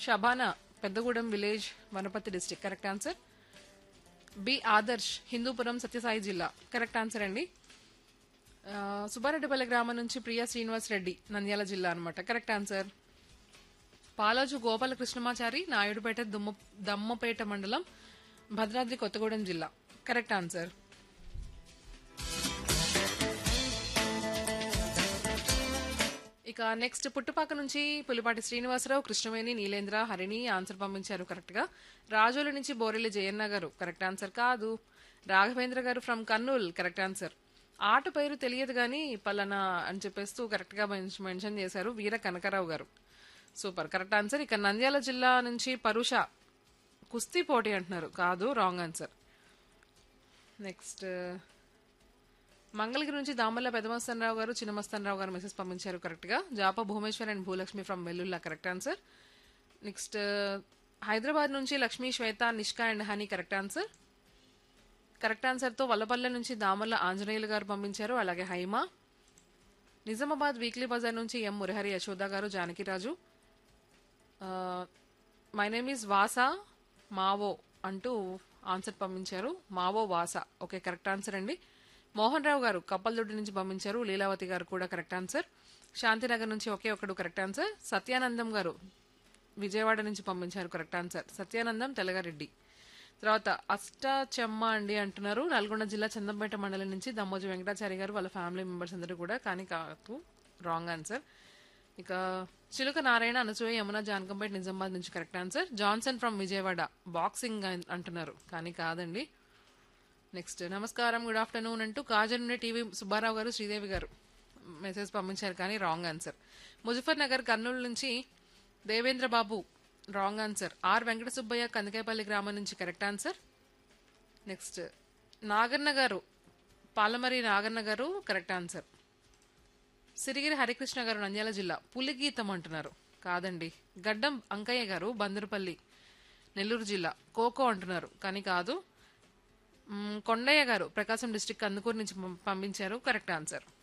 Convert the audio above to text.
Shabana Peddagudem village Wanaparthy district correct answer B Adarsh Hindupuram Sathya Sai జిల్లా correct answer అండి ఆ, సుబ్బారెడ్డిపల్లి గ్రామం నుంచి ప్రియా శ్రీనివాస్ రెడ్డి నంద్యాల జిల్లా అనమాట కరెక్ట్ ఆన్సర్ పాలాజు గోపాల కృష్ణమాచారి నాయుడుపేట దుమ్మ దమ్మపేట మండలం భద్రాద్రి కొత్తగూడెం జిల్లా కరెక్ట్ ఆన్సర్ ఇక నెక్స్ట్ పుట్టుపాక నుంచి పులిపాటి శ్రీనివాసరావు కృష్ణవేణి నీలేంద్ర హరిణి ఆన్సర్ పంపించారు కరెక్ట్ గా రాజోలు నుంచి బోరెల్లి జయన్న గారు కరెక్ట్ ఆన్సర్ కాదు రాఘవేంద్ర గారు ఫ్రమ్ కర్నూల్ కరెక్ట్ ఆన్సర్ ఆట పేరు తెలియదు కానీ పలానా అని చెప్పేస్తూ కరెక్ట్ గా మెన్షన్- మెన్షన్ చేశారు వీర కనకరావు గారు సూపర్ కరెక్ట్ ఆన్సర్ ఇక నంద్యాల జిల్లా నుంచి పరుష కుస్తీ పోటీ అంటున్నారు కాదు రాంగ్ ఆన్సర్ నెక్స్ట్ మంగళగిరి నుంచి దామల్ల పెదమస్తనరావు గారు చిన్నమస్తనరావు గారు మెసేజ్ పంపించారు కరెక్ట్ గా జాప Bhuvaneshwar and Bhulakshmi from Vellulla correct answer next Hyderabad నుంచి Lakshmi Shweta Nishka and honey correct answer correct answer తో వల్లపల్లె నుంచి దామల్ల ఆంజనేయులు గారు పంపించారు అలాగే హైమా నిజామాబాద్ వీక్లీ బజార్ నుంచి ఎం మురహరి యశోద గారు Janakiraju my name is Vasa Mao అంటూ ఆన్సర్ పంపించారు Mao Vasa okay correct answer అండి మోహన్ రావు గారు కప్పలదొడ్డి నుంచి పంపించారు లీలావతి గారు కూడా కరెక్ట్ ఆన్సర్ శాంతినగర్ నుంచి ఒకే ఒకడు కరెక్ట్ ఆన్సర్ సత్యానందం గారు విజయవాడ నుంచి పంపించారు కరెక్ట్ ఆన్సర్ సత్యానందం తెలగారెడ్డి తర్వాత అష్టాచెమ్మ అండి అంటున్నారు నల్గొండ జిల్లా చందంపేట మండలం నుంచి దమ్మోజు వెంకటాచారి గారు వాళ్ళ ఫ్యామిలీ మెంబర్స్ అందరూ కూడా కానీ కాదు రాంగ్ ఆన్సర్ ఇక చిలుక నారాయణ అనసూయ యమున జానకంపేట నిజామాబాద్ నుంచి correct answer Johnson from Vijayawada boxing అన్- అంటున్నారు కానీ కాదండి నెక్స్ట్ నమస్కారం గుడ్ ఆఫ్టర్నూన్ అంటూ కాజల్ నుండి టీవీ సుబ్బారావు గారు శ్రీదేవి గారు మెసేజ్ పంపించారు కానీ రాంగ్ ఆన్సర్ ముజఫర్ నగర్ కర్నూలు నుంచి Devendra Babu wrong answer R Venkata Subbaiah Kandikayapalli గ్రామం నుంచి కరెక్ట్ ఆన్సర్ నెక్స్ట్ నాగన్న గారు పాలమరి నాగన్న గారు కరెక్ట్ ఆన్సర్ సిరిగిరి హరికృష్ణ గారు నంద్యాల జిల్లా పులిగీతం అంటున్నారు కాదండి గడ్డం అంకయ్య గారు బందరుపల్లి నెల్లూరు జిల్లా కోకో అంటున్నారు కానీ కాదు మ్మ్, కొండయ్య గారు ప్రకాశం డిస్టిక్ కందుకూరు నుంచి పం- పంపించారు కరెక్ట్ ఆన్సర్